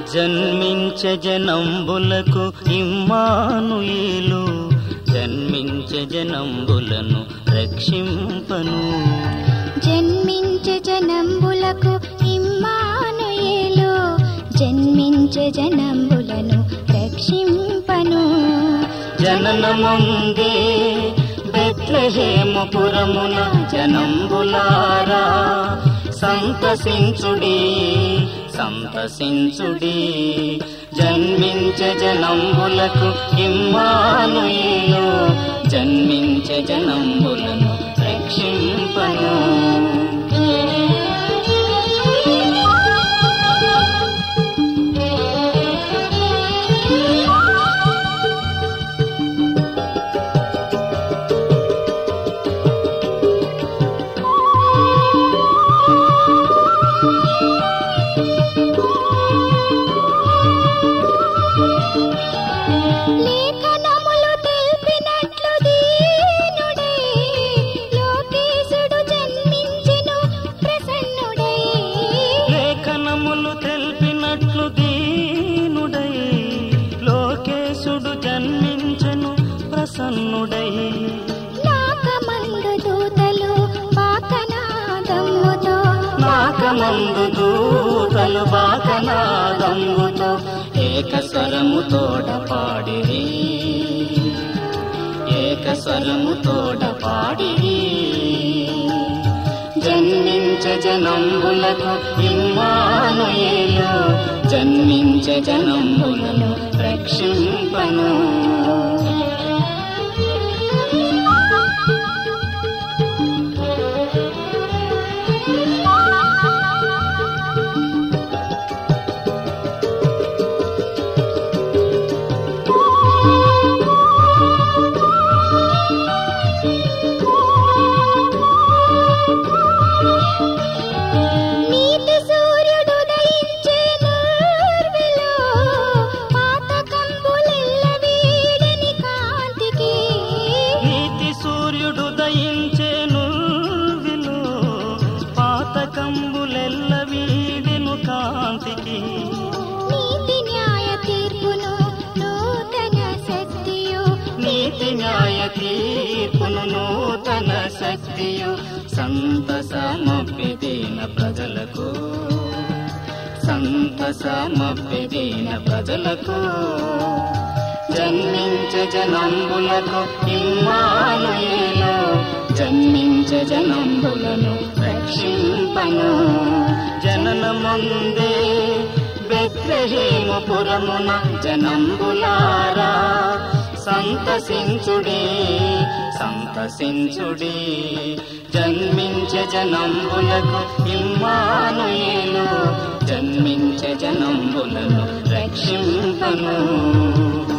జన్మించ జనంబులకు ఇమ్మానుయేలు జన్మించ జనంబులను రక్షింపను జన్మించే జనంబులకు ఇమ్మానుయేలు జన్మించే జనంబులను రక్షింపను జననముందే బెత్లహేమపురమున జనంబులారా సంతసించుడి సంతసించుడి జన్మించ జనంబులకు ఇమ్మానుయేలు జన్మించ జనంబులను రక్షింపను లేఖనములు తెలిపినట్లు దీనుడై లోకేశుడు జన్మించెను ప్రసన్నుడై లేఖనములు తెలిపినట్లు దీనుడై లోకేశుడు జన్మించెను ప్రసన్నుడై నాకమందు దూతలు బాకనాదమ్ముతో నాకమందు దూతలు బాకనాదమ్ముతో ఏకస్వరము తోడ పాడిరి ఏకస్వరము తోడ పాడిరి జన్మించ జనంబులకు ఇమ్మానుయేలు జన్మించ జనంబులను రక్షింపను నీతి సూర్యుడు దయించే నూర్విలో పాతకంబులెల్ల వీడని కాంతికి నీతి సూర్యుడు దయించేను విలు పాతకంబులెల్ల వీడిను కాంతికి నీతి న్యాయ తీర్పును నూతన శక్తియు నీతి న్యాయ తీర్పును నూతన శక్తియు సంతసమప్పిదీన ప్రజలకు సంతసమప్పిదీన ప్రజలకు జన్మించ జనంబులకు ఇమ్మానుయేలు జన్మించ జనంబులను రక్షింపను జననముందే బెత్లహేమపురమున జనంబులారా సంతసించుడి సంతసించుడి జన్మించ జనంబులకు ఇమ్మానుయేలు జన్మించ జనంబులను రక్షింపను